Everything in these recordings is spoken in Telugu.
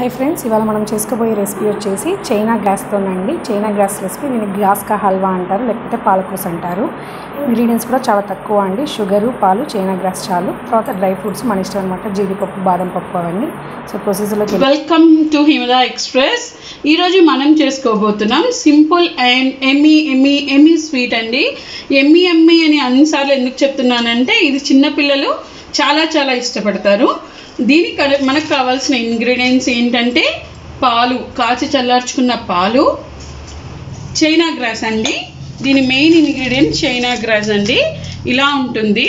హాయ్ ఫ్రెండ్స్ ఇవాళ మనం చేసుకోబోయే రెసిపీ వచ్చేసి చైనా గ్రాస్తోనండి చైనా గ్రాస్ రెసిపీ దీన్ని గ్రాస్ కా హల్వా అంటారు లేకపోతే పాలకోస్ అంటారు ఇంగ్రీడియంట్స్ కూడా చాలా తక్కువ అండి షుగరు పాలు చైనా గ్రాస్ చాలు తర్వాత డ్రై ఫ్రూట్స్ మన ఇష్టం అనమాట జీడిపప్పు బాదం పప్పు అవన్నీ సో ప్రొసీజర్లోకి వెళ్ళి వెల్కమ్ టు హిమదా ఎక్స్ప్రెస్ ఈరోజు మనం చేసుకోబోతున్నాం simple and yummy yummy yummy sweet అండి ఎమ్మి ఎమ్మి అని అన్నిసార్లు ఎందుకు చెప్తున్నానంటే ఇది చిన్నపిల్లలు చాలా చాలా ఇష్టపడతారు దీనికి కల- మనకు కావాల్సిన ఇంగ్రీడియంట్స్ ఏంటంటే పాలు కాచి చల్లార్చుకున్న పాలు చైనా గ్రాస్ అండి దీని మెయిన్ ఇంగ్రీడియంట్ చైనా గ్రాస్ అండి ఇలా ఉంటుంది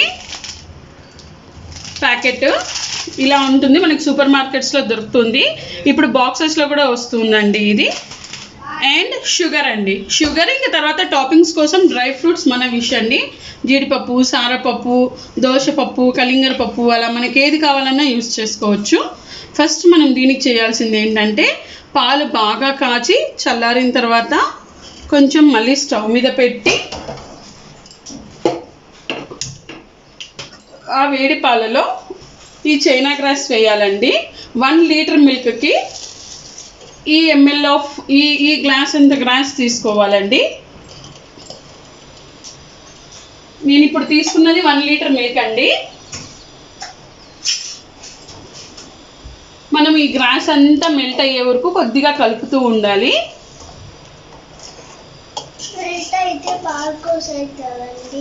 ప్యాకెట్ ఇలా ఉంటుంది మనకి సూపర్ మార్కెట్స్లో దొరుకుతుంది ఇప్పుడు బాక్సెస్లో కూడా వస్తుందండి ఇది అండ్ షుగర్ అండి షుగర్ ఇంకా తర్వాత టాపింగ్స్ కోసం డ్రై ఫ్రూట్స్ మన విష్ అండి జీడిపప్పు సారపప్పు దోశపప్పు కలింగర పప్పు అలా మనకి ఏది కావాలన్నా యూస్ చేసుకోవచ్చు ఫస్ట్ మనం దీనికి చేయాల్సింది ఏంటంటే పాలు బాగా కాచి చల్లారిన తర్వాత కొంచెం మళ్ళీ స్టవ్ మీద పెట్టి ఆ వేడి పాలలో ఈ చైనా గ్రాస్ వేయాలండి వన్ లీటర్ మిల్క్కి ఈ ఎంఎల్ ఆఫ్ ఈ ఈ గ్లాస్ అంత గ్రాస్ తీసుకోవాలండి నేను ఇప్పుడు తీసుకున్నది వన్ లీటర్ మిల్క్ అండి మనం ఈ గ్రాస్ అంతా మెల్ట్ అయ్యే వరకు కొద్దిగా కలుపుతూ ఉండాలి మెల్ట్ అయితే పాలకోస్ అవుతుందండి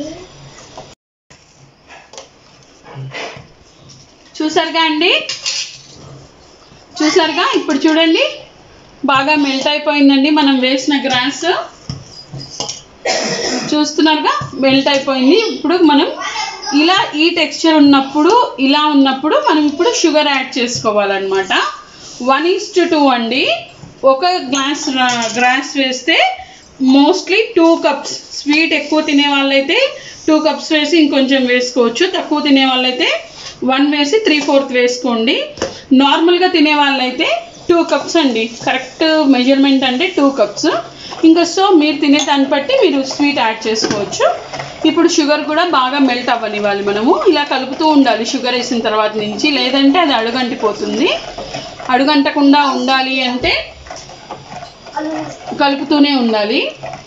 చూసారుగా అండి చూసారుగా ఇప్పుడు చూడండి బాగా మెల్ట్ అయిపోయిందండి మనం వేసిన గ్రాస్ చూస్తున్నారుగా మెల్ట్ అయిపోయింది ఇప్పుడు మనం ఇలా ఈ టెక్స్చర్ ఉన్నప్పుడు ఇలా ఉన్నప్పుడు మనం ఇప్పుడు షుగర్ యాడ్ చేసుకోవాలన్నమాట వన్ ఈస్ టు టూ అండి ఒక గ్లాస్ గ్రాస్ వేస్తే మోస్ట్లీ టూ కప్స్ స్వీట్ ఎక్కువ తినే వాళ్ళైతే టూ కప్స్ వేసి ఇంకొంచెం వేసుకోవచ్చు తక్కువ తినే వాళ్ళైతే వన్ వేసి త్రీ ఫోర్త్ వేసుకోండి నార్మల్గా తినే వాళ్ళైతే టూ కప్స్ అండి కరెక్ట్ మెజర్మెంట్ అంటే టూ కప్స్ ఇంకా సో మీరు తినే దాన్ని బట్టి మీరు స్వీట్ యాడ్ చేసుకోవచ్చు ఇప్పుడు షుగర్ కూడా బాగా మెల్ట్ అవ్వనివ్వాలి మనము ఇలా కలుపుతూ ఉండాలి షుగర్ వేసిన తర్వాత నుంచి లేదంటే అది అడుగంటిపోతుంది అడుగంటకుండా ఉండాలి అంటే కలుపుతూనే ఉండాలి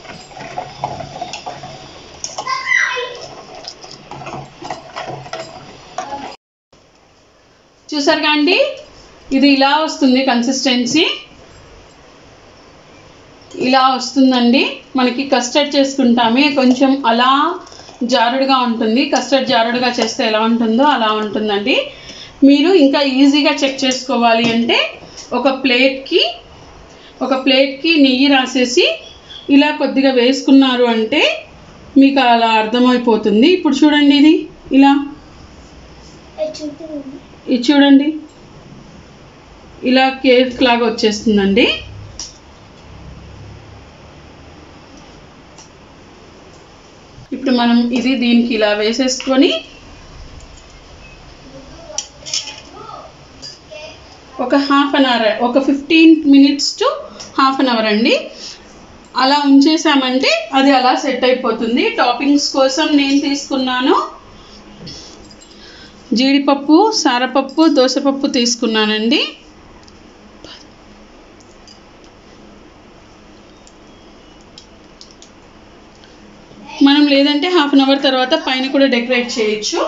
చూసారుగా అండి ఇది ఇలా వస్తుంది కన్సిస్టెన్సీ ఇలా వస్తుందండి మనకి కస్టర్డ్ చేసుకుంటామే కొంచెం అలా జారుడుగా ఉంటుంది కస్టర్డ్ జారుడుగా చేస్తే ఎలా ఉంటుందో అలా ఉంటుందండి మీరు ఇంకా ఈజీగా చెక్ చేసుకోవాలి అంటే ఒక ప్లేట్కి ఒక ప్లేట్కి నెయ్యి రాసేసి ఇలా కొద్దిగా వేసుకున్నారు అంటే మీకు అలా అర్థమైపోతుంది ఇప్పుడు చూడండి ఇది ఇలా చూపింది ఇది చూడండి ఇలా కేక్ లాగా వచ్చేస్తుందండి ఇప్పుడు మనం ఇది దీనికి ఇలా వేసేసుకొని ఒక హాఫ్ అన్ అవర్ ఒక fifteen minutes to half an hour అండి అలా ఉంచేసామంటే అది అలా సెట్ అయిపోతుంది టాపింగ్స్ కోసం నేను తీసుకున్నాను జీడిపప్పు సారపప్పు దోసపప్పు తీసుకున్నానండి మనం లేదంటే హాఫ్ అన్ అవర్ తర్వాత పైన కూడా డెకరేట్ చేయొచ్చు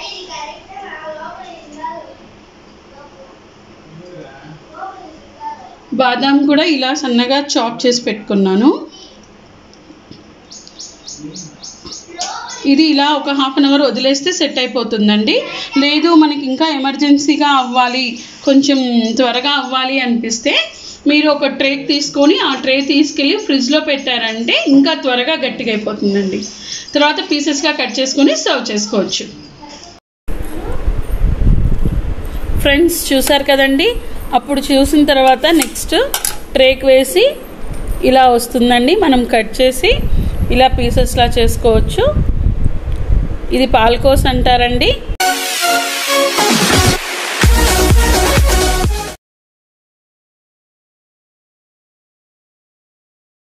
బాదాం కూడా ఇలా సన్నగా చాప్ చేసి పెట్టుకున్నాను ఇది ఇలా ఒక హాఫ్ అన్ అవర్ వదిలేస్తే సెట్ అయిపోతుందండి లేదు మనకి ఇంకా ఎమర్జెన్సీగా అవ్వాలి కొంచెం త్వరగా అవ్వాలి అనిపిస్తే మీరు ఒక ట్రే తీసుకొని ఆ ట్రే తీసుకెళ్ళి ఫ్రిడ్జ్లో పెట్టారంటే ఇంకా త్వరగా గట్టిగా అయిపోతుందండి తర్వాత పీసెస్గా కట్ చేసుకొని సర్వ్ చేసుకోవచ్చు ఫ్రెండ్స్ చూసారు కదండి అప్పుడు చూసిన తర్వాత నెక్స్ట్ ట్రేక్ వేసి ఇలా వస్తుందండి మనం కట్ చేసి ఇలా పీసెస్లా చేసుకోవచ్చు ఇది పాలకోస్ అంటారండి